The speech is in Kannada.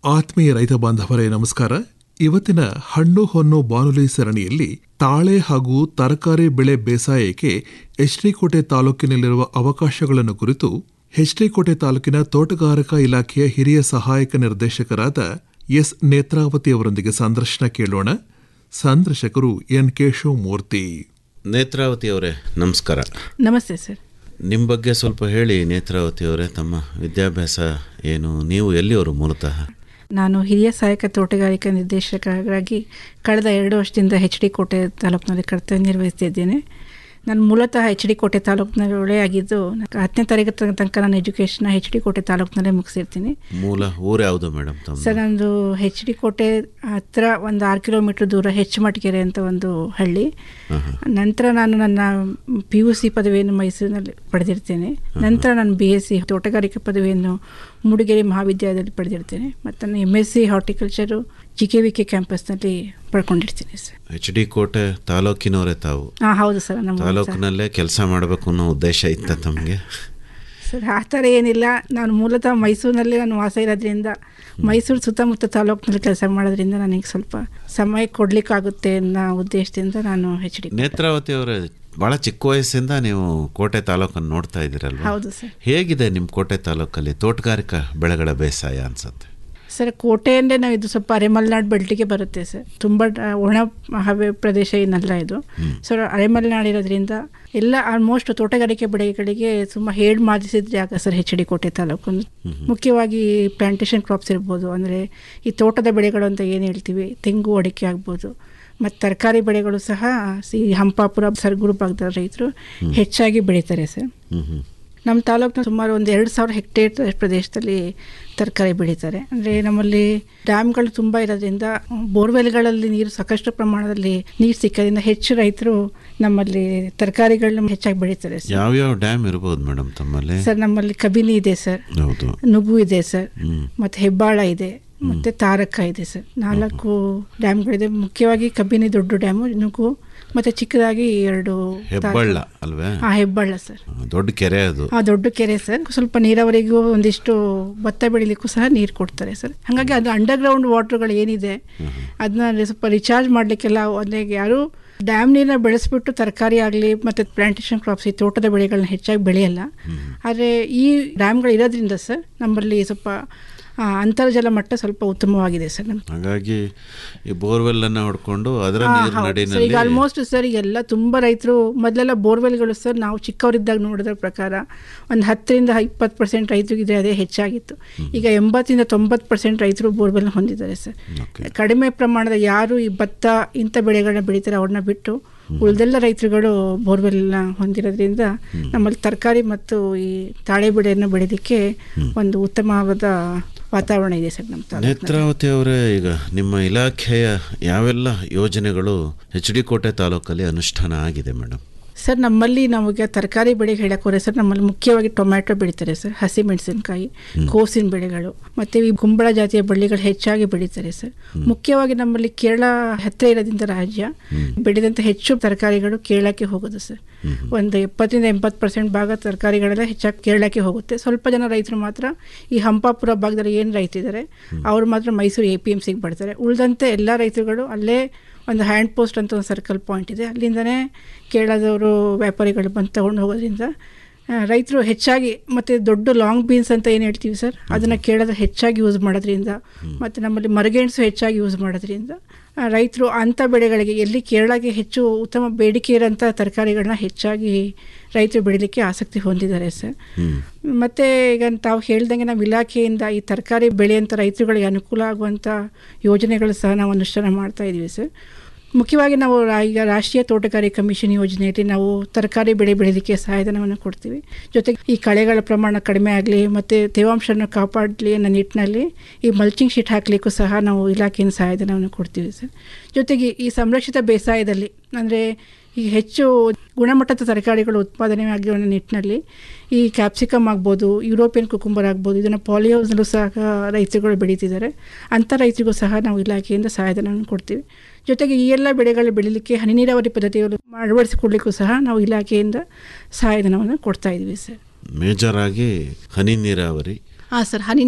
ಆತ್ಮೀಯ ರೈತ ಬಾಂಧವರೇ ನಮಸ್ಕಾರ ಇವತ್ತಿನ ಹಣ್ಣು ಹೊನ್ನು ಬಾನುಲಿ ಸರಣಿಯಲ್ಲಿ ತಾಳೆ ಹಾಗೂ ತರಕಾರಿ ಬೆಳೆ ಬೇಸಾಯಕ್ಕೆ ಎಚ್ಡಿಕೋಟೆ ತಾಲೂಕಿನಲ್ಲಿರುವ ಅವಕಾಶಗಳನ್ನು ಕುರಿತು ಎಚ್ಡಿಕೋಟೆ ತಾಲೂಕಿನ ತೋಟಗಾರಿಕಾ ಇಲಾಖೆಯ ಹಿರಿಯ ಸಹಾಯಕ ನಿರ್ದೇಶಕರಾದ ಎಸ್ ನೇತ್ರಾವತಿ ಅವರೊಂದಿಗೆ ಸಂದರ್ಶನ ಕೇಳೋಣ ಸಂದರ್ಶಕರು ಎನ್ ಕೇಶವಮೂರ್ತಿ ನೇತ್ರಾವತಿ ಅವರೇ ನಮಸ್ಕಾರ ನಮಸ್ತೆ ಸರ್ ನಿಮ್ಮ ಬಗ್ಗೆ ಸ್ವಲ್ಪ ಹೇಳಿ ನೇತ್ರಾವತಿ ಅವರೇ ತಮ್ಮ ವಿದ್ಯಾಭ್ಯಾಸ ಏನು ನೀವು ಎಲ್ಲಿಯವರು ಮೂಲತಃ ನಾನು ಹಿರಿಯ ಸಹಾಯಕ ತೋಟಗಾರಿಕಾ ನಿರ್ದೇಶಕರಾಗಿ ಕಳೆದ ಎರಡು ವರ್ಷದಿಂದ ಎಚ್ ಡಿ ಕೋಟೆ ತಾಲೂಕಿನಲ್ಲಿ ಕರ್ತವ್ಯ ನಿರ್ವಹಿಸ್ತಿದ್ದೇನೆ ನಾನು ಮೂಲತಃ ಎಚ್ ಡಿ ಕೋಟೆ ತಾಲೂಕಿನಲ್ಲೇ ಆಗಿದ್ದು ಹತ್ತನೇ ತರಗತಿ ತನಕ ನಾನು ಎಜುಕೇಷನ್ ಎಚ್ ಡಿ ಕೋಟೆ ತಾಲೂಕಿನಲ್ಲೇ ಮುಗಿಸಿರ್ತೀನಿ ಮೂಲ ಊರು ಯಾವುದು ಮೇಡಮ್ ತಮ್ಮ ಸರ್ ನಂದು ಎಚ್ ಡಿ ಕೋಟೆ ಹತ್ರ ಒಂದು ಆರು ಕಿಲೋಮೀಟ್ರ್ ದೂರ ಹೆಚ್ಚಮಟ್ಗೆರೆ ಅಂತ ಒಂದು ಹಳ್ಳಿ ನಂತರ ನಾನು ನನ್ನ ಪಿ ಯು ಸಿ ಪದವಿಯನ್ನು ಮೈಸೂರಿನಲ್ಲಿ ಪಡೆದಿರ್ತೇನೆ ನಂತರ ನಾನು ಬಿ ಎಸ್ ಸಿ ತೋಟಗಾರಿಕೆ ಪದವಿಯನ್ನು ಮೂಡಿಗೆರೆ ಮಹಾವಿದ್ಯಾಲಯದಲ್ಲಿ ಪಡೆದಿರ್ತೇನೆ ಮತ್ತು ನಾನು M S C horticulture G K V K ಕ್ಯಾಂಪಸ್ನಲ್ಲಿ ಪಡ್ಕೊಂಡಿರ್ತೀನಿ ಸರ್ ಎಚ್ ಡಿ ಕೋಟೆ ತಾಲೂಕಿನವರೇ ತಾವು ಹಾಂ ಹೌದು ಸರ್ ನಮ್ಮ ತಾಲೂಕಿನಲ್ಲೇ ಕೆಲಸ ಮಾಡಬೇಕು ಅನ್ನೋ ಉದ್ದೇಶ ಇತ್ತ ತಮಗೆ ಸರ್ ಆ ಥರ ಏನಿಲ್ಲ ನಾನು ಮೂಲತಃ ಮೈಸೂರಿನಲ್ಲಿ ನಾನು ವಾಸ ಇರೋದ್ರಿಂದ ಮೈಸೂರು ಸುತ್ತಮುತ್ತ ತಾಲೂಕಿನಲ್ಲಿ ಕೆಲಸ ಮಾಡೋದ್ರಿಂದ ನನಗೆ ಸ್ವಲ್ಪ ಸಮಯ ಕೊಡಲಿಕ್ಕಾಗುತ್ತೆ ಅನ್ನೋ ಉದ್ದೇಶದಿಂದ ನಾನು ಎಚ್ ಡಿ ನೇತ್ರಾವತಿ ಅವರೇ ಬಹಳ ಚಿಕ್ಕ ವಯಸ್ಸಿಂದ ನೀವು ಕೋಟೆ ತಾಲೂಕನ್ನು ನೋಡ್ತಾ ಇದ್ದೀರಲ್ವಾ ಹೌದು ಸರ್ ಹೇಗಿದೆ ನಿಮ್ಮ ಕೋಟೆ ತಾಲೂಕಲ್ಲಿ ತೋಟಗಾರಿಕಾ ಬೆಳೆಗಳ ಬೇಸಾಯ ಅನ್ಸುತ್ತೆ ಸರ್ ಕೋಟೆ ಅಂದರೆ ನಾವು ಇದು ಸ್ವಲ್ಪ ಅರೆಮಲೆನಾಡು ಬೆಲ್ಟಿಗೆ ಬರುತ್ತೆ ಸರ್ ತುಂಬ ಡ- ಒಣ ಹವೆ ಪ್ರದೇಶ ಏನಲ್ಲ ಇದು ಸೊ ಅರೆಮಲೆನಾಡು ಇರೋದ್ರಿಂದ ಎಲ್ಲ ಆಲ್ಮೋಸ್ಟ್ ತೋಟಗಾರಿಕೆ ಬೆಳೆಗಳಿಗೆ ತುಂಬ ಹೇಡ್ ಮಾದಿಸಿದ ಜಾಗ ಸರ್ ಎಚ್ ಡಿ ಕೋಟೆ ತಾಲೂಕು ಮುಖ್ಯವಾಗಿ ಪ್ಲಾಂಟೇಶನ್ ಕ್ರಾಪ್ಸ್ ಇರ್ಬೋದು ಅಂದರೆ ಈ ತೋಟದ ಬೆಳೆಗಳು ಅಂತ ಏನು ಹೇಳ್ತೀವಿ ತೆಂಗು ಅಡಿಕೆ ಆಗ್ಬೋದು ಮತ್ತು ತರಕಾರಿ ಬೆಳೆಗಳು ಸಹ ಈ ಹಂಪಾಪುರ ಸರ್ಗೂರು ಭಾಗದ ರೈತರು ಹೆಚ್ಚಾಗಿ ಬೆಳೀತಾರೆ ಸರ್ ಹ್ಮ್ ಹ್ಮ್ ನಮ್ಮ ತಾಲೂಕಿನ ಸುಮಾರು ಒಂದು ಎರಡು ಸಾವಿರ ಹೆಕ್ಟೇರ್ ಪ್ರದೇಶದಲ್ಲಿ ತರಕಾರಿ ಬೆಳೀತಾರೆ ಅಂದರೆ ನಮ್ಮಲ್ಲಿ ಡ್ಯಾಮ್ಗಳು ತುಂಬ ಇರೋದ್ರಿಂದ ಬೋರ್ವೆಲ್ಗಳಲ್ಲಿ ನೀರು ಸಾಕಷ್ಟು ಪ್ರಮಾಣದಲ್ಲಿ ನೀರು ಸಿಕ್ಕೋದ್ರಿಂದ ಹೆಚ್ಚು ರೈತರು ನಮ್ಮಲ್ಲಿ ತರಕಾರಿಗಳನ್ನ ಹೆಚ್ಚಾಗಿ ಬೆಳೀತಾರೆ ಸರ್ ಯಾವ್ಯಾವ ಡ್ಯಾಮ್ ಇರ್ಬೋದು ಮೇಡಮ್ ತಮ್ಮಲ್ಲಿ ಸರ್ ನಮ್ಮಲ್ಲಿ ಕಬಿನಿ ಇದೆ ಸರ್ ಹೌದು ನುಗ್ಗು ಇದೆ ಸರ್ ಹ್ಮ್ ಮತ್ತು ಹೆಬ್ಬಾಳ ಇದೆ ಮತ್ತು ತಾರಕ ಇದೆ ಸರ್ ನಾಲ್ಕು ಡ್ಯಾಮ್ಗಳಿದೆ ಮುಖ್ಯವಾಗಿ ಕಬಿನಿ ದೊಡ್ಡ ಡ್ಯಾಮು ನುಗ್ಗು ಮತ್ತು ಚಿಕ್ಕದಾಗಿ ಎರಡು ಹೆಬ್ಬಳ್ಳ ಅಲ್ವೇ ಹಾಂ ಹೆಬ್ಬಾಳ ಸರ್ ದೊಡ್ಡ ಕೆರೆ ಅದು ಆ ದೊಡ್ಡ ಕೆರೆ ಸರ್ ಸ್ವಲ್ಪ ನೀರಾವರಿಗೂ ಒಂದಿಷ್ಟು ಭತ್ತ ಬೆಳಿಲಿಕ್ಕೂ ಸಹ ನೀರು ಕೊಡ್ತಾರೆ ಸರ್ ಹಾಗಾಗಿ ಅದು ಅಂಡರ್ಗ್ರೌಂಡ್ ವಾಟರ್ಗಳು ಏನಿದೆ ಅದನ್ನ ಸ್ವಲ್ಪ ರಿಚಾರ್ಜ್ ಮಾಡಲಿಕ್ಕೆಲ್ಲ ಒಂದೇ ಯಾರು ಡ್ಯಾಮ್ ನೀರನ್ನ ಬೆಳೆಸ್ಬಿಟ್ಟು ತರಕಾರಿ ಆಗಲಿ ಮತ್ತು ಪ್ಲಾಂಟೇಶನ್ ಕ್ರಾಪ್ಸ್ ಈ ತೋಟದ ಬೆಳೆಗಳನ್ನ ಹೆಚ್ಚಾಗಿ ಬೆಳೆಯಲ್ಲ ಆದರೆ ಈ ಡ್ಯಾಮ್ಗಳು ಇರೋದ್ರಿಂದ ಸರ್ ನಮ್ಮಲ್ಲಿ ಸ್ವಲ್ಪ ಆ, ಅಂತರ್ಜಲ ಮಟ್ಟ ಸ್ವಲ್ಪ ಉತ್ತಮವಾಗಿದೆ ಸರ್ ನಮ್ಮ ಹಾಗಾಗಿ ಈ ಬೋರ್ವೆಲ್ ಅನ್ನ ಹೊಡ್ಕೊಂಡು ಅದರ ನೀರು ಈಗ ನಡಿನಲ್ಲಿ ಆಲ್ಮೋಸ್ಟ್ ಸರ್ ಎಲ್ಲ ತುಂಬ ರೈತರು ಮೊದಲೆಲ್ಲ ಬೋರ್ವೆಲ್ಗಳು ಸರ್ ನಾವು ಚಿಕ್ಕವರಿದ್ದಾಗ ನೋಡಿದ್ರ ಪ್ರಕಾರ ಒಂದು ಹತ್ತರಿಂದ ಇಪ್ಪತ್ತು ಪರ್ಸೆಂಟ್ ರೈತರಿಗಿದೆ ಅದೇ ಹೆಚ್ಚಾಗಿತ್ತು ಈಗ ಎಂಬತ್ತರಿಂದ ತೊಂಬತ್ತು ಪರ್ಸೆಂಟ್ ರೈತರು ಬೋರ್ವೆಲ್ನ ಹೊಂದಿದ್ದಾರೆ ಸರ್ Okay. ಕಡಿಮೆ ಪ್ರಮಾಣದ ಯಾರು ಈ ಭತ್ತ ಇಂಥ ಬೆಳೆಗಳನ್ನ ಬೆಳೀತಾರೆ ಅವ್ರನ್ನ ಬಿಟ್ಟು ಉಳಿದೆಲ್ಲ ರೈತರುಗಳು ಬೋರ್ವೆಲ್ನ ಹೊಂದಿರೋದ್ರಿಂದ ನಮ್ಮಲ್ಲಿ ತರಕಾರಿ ಮತ್ತು ಈ ತಾಳೆ ಬೆಳೆಯನ್ನು ಬೆಳೆಯೋದಕ್ಕೆ ಒಂದು ಉತ್ತಮವಾದ ವಾತಾವರಣ ಇದೆ ಸರ್ ನಮ್ಮ ತಾಲೂಕಿನಲ್ಲಿ. ನೇತ್ರಾವತಿ ಅವರೇ ಈಗ ನಿಮ್ಮ ಇಲಾಖೆಯ ಯಾವೆಲ್ಲ ಯೋಜನೆಗಳು ಎಚ್ ಡಿ ಕೋಟೆ ತಾಲೂಕಲ್ಲಿ ಅನುಷ್ಠಾನ ಆಗಿದೆ ಮೇಡಮ್ ಸರ್ ನಮ್ಮಲ್ಲಿ ನಮಗೆ ತರಕಾರಿ ಬೆಳೆಗೆ ಹೇಳಕ್ಕೆ ಹೋದ್ರೆ ಸರ್ ನಮ್ಮಲ್ಲಿ ಮುಖ್ಯವಾಗಿ ಟೊಮ್ಯಾಟೊ ಬೆಳೀತಾರೆ ಸರ್ ಹಸಿ ಮೆಣಸಿನಕಾಯಿ ಕೋಸಿನ ಬೆಳೆಗಳು ಮತ್ತು ಈ ಕುಂಬಳ ಜಾತಿಯ ಬಳ್ಳಿಗಳು ಹೆಚ್ಚಾಗಿ ಬೆಳೀತಾರೆ ಸರ್ ಮುಖ್ಯವಾಗಿ ನಮ್ಮಲ್ಲಿ ಕೇರಳ ಹತ್ತಿರ ಇರೋದ್ರಿಂದ ರಾಜ್ಯ ಬೆಳೆದಂಥ ಹೆಚ್ಚು ತರಕಾರಿಗಳು ಕೇರಳಕ್ಕೆ ಹೋಗೋದು ಸರ್ ಒಂದು ಎಪ್ಪತ್ತರಿಂದ ಎಂಬತ್ತು ಪರ್ಸೆಂಟ್ ಭಾಗ ತರಕಾರಿಗಳೆಲ್ಲ ಹೆಚ್ಚಾಗಿ ಕೇರಳಕ್ಕೆ ಹೋಗುತ್ತೆ ಸ್ವಲ್ಪ ಜನ ರೈತರು ಮಾತ್ರ ಈ ಹಂಪಾಪುರ ಭಾಗದಲ್ಲಿ ಏನು ರೈತರಿದ್ದಾರೆ ಅವ್ರು ಮಾತ್ರ ಮೈಸೂರು ಎ ಪಿ ಎಮ್ ಸಿಗೆ ಬರ್ತಾರೆ ಉಳಿದಂತೆ ಎಲ್ಲ ರೈತರುಗಳು ಅಲ್ಲೇ ಒಂದು ಹ್ಯಾಂಡ್ ಪೋಸ್ಟ್ ಅಂತ ಒಂದು ಸರ್ಕಲ್ ಪಾಯಿಂಟ್ ಇದೆ ಅಲ್ಲಿಂದನೇ ಕೇರಳದವರು ವ್ಯಾಪಾರಿಗಳು ಬಂದು ತೊಗೊಂಡು ಹೋಗೋದ್ರಿಂದ ಆ, ರೈತರು ಹೆಚ್ಚಾಗಿ ಮತ್ತು ದೊಡ್ಡ ಲಾಂಗ್ ಬೀನ್ಸ್ ಅಂತ ಏನು ಹೇಳ್ತೀವಿ ಸರ್ ಅದನ್ನು ಕೇಳೋದ್ರೆ ಹೆಚ್ಚಾಗಿ ಯೂಸ್ ಮಾಡೋದ್ರಿಂದ ಮತ್ತು ನಮ್ಮಲ್ಲಿ ಮರಗೆಣಸು ಹೆಚ್ಚಾಗಿ ಯೂಸ್ ಮಾಡೋದ್ರಿಂದ ಆ, ರೈತರು ಅಂಥ ಬೆಳೆಗಳಿಗೆ ಎಲ್ಲಿ ಕೇರಳಗೆ ಹೆಚ್ಚು ಉತ್ತಮ ಬೇಡಿಕೆ ಇರೋಂಥ ತರಕಾರಿಗಳನ್ನ ಹೆಚ್ಚಾಗಿ ರೈತರು ಬೆಳೀಲಿಕ್ಕೆ ಆಸಕ್ತಿ ಹೊಂದಿದ್ದಾರೆ ಸರ್ ಮತ್ತು ಈಗ ತಾವು ಹೇಳ್ದಂಗೆ ನಮ್ಮ ಇಲಾಖೆಯಿಂದ ಈ ತರಕಾರಿ ಬೆಳೆಯಂಥ ರೈತರುಗಳಿಗೆ ಅನುಕೂಲ ಆಗುವಂಥ ಯೋಜನೆಗಳು ಸಹ ನಾವು ಅನುಷ್ಠಾನ ಮಾಡ್ತಾ ಇದ್ದೀವಿ ಸರ್ ಮುಖ್ಯವಾಗಿ ನಾವು ರಾ- ಈಗ ರಾಷ್ಟ್ರೀಯ ತೋಟಗಾರಿಕೆ ಕಮಿಷನ್ ಯೋಜನೆಯಲ್ಲಿ ನಾವು ತರಕಾರಿ ಬೆಳೆ ಬೆಳೆಯೋದಕ್ಕೆ ಸಹಾಯಧನವನ್ನು ಕೊಡ್ತೀವಿ ಜೊತೆಗೆ ಈ ಕಳೆಗಳ ಪ್ರಮಾಣ ಕಡಿಮೆ ಆಗಲಿ ಮತ್ತು ತೇವಾಂಶವನ್ನು ಕಾಪಾಡಲಿ ಅನ್ನೋ ನಿಟ್ಟಿನಲ್ಲಿ ಈ ಮಲ್ಚಿಂಗ್ ಶೀಟ್ ಹಾಕಲಿಕ್ಕೂ ಸಹ ನಾವು ಇಲಾಖೆಯಿಂದ ಸಹಾಯಧನವನ್ನು ಕೊಡ್ತೀವಿ ಸರ್ ಜೊತೆಗೆ ಈ ಸಂರಕ್ಷಿತ ಬೇಸಾಯದಲ್ಲಿ ಅಂದರೆ ಈ ಹೆಚ್ಚು ಗುಣಮಟ್ಟದ ತರಕಾರಿಗಳು ಉತ್ಪಾದನೆ ಆಗಿರೋ ನಿಟ್ಟಿನಲ್ಲಿ ಈ ಕ್ಯಾಪ್ಸಿಕಮ್ ಆಗ್ಬೋದು ಯುರೋಪಿಯನ್ ಕುಕುಂಬರ್ ಆಗ್ಬೋದು ಇದನ್ನು ಪಾಲಿಹೌಸ್ನಲ್ಲೂ ಸಹ ರೈತರುಗಳು ಬೆಳೀತಿದ್ದಾರೆ ಅಂಥ ರೈತರಿಗೂ ಸಹ ನಾವು ಇಲಾಖೆಯಿಂದ ಸಹಾಯಧನವನ್ನು ಕೊಡ್ತೀವಿ ಜೊತೆಗೆ ಈ ಎಲ್ಲ ಬೆಳೆಗಳು ಬೆಳೀಲಿಕ್ಕೆ ಹನಿ ನೀರಾವರಿ ಪದ್ಧತಿಗಳು ಅಳವಡಿಸಿಕೊಡ್ಲಿಕ್ಕೂ ಸಹ ನಾವು ಇಲಾಖೆಯಿಂದ ಸಹಾಯಧನವನ್ನು ಕೊಡ್ತಾ ಇದ್ದೀವಿ ಸರ್ ಮೇಜರ್ ಆಗಿ ಹನಿ ನೀರಾವರಿ ಹಾಂ ಸರ್ ಹನಿ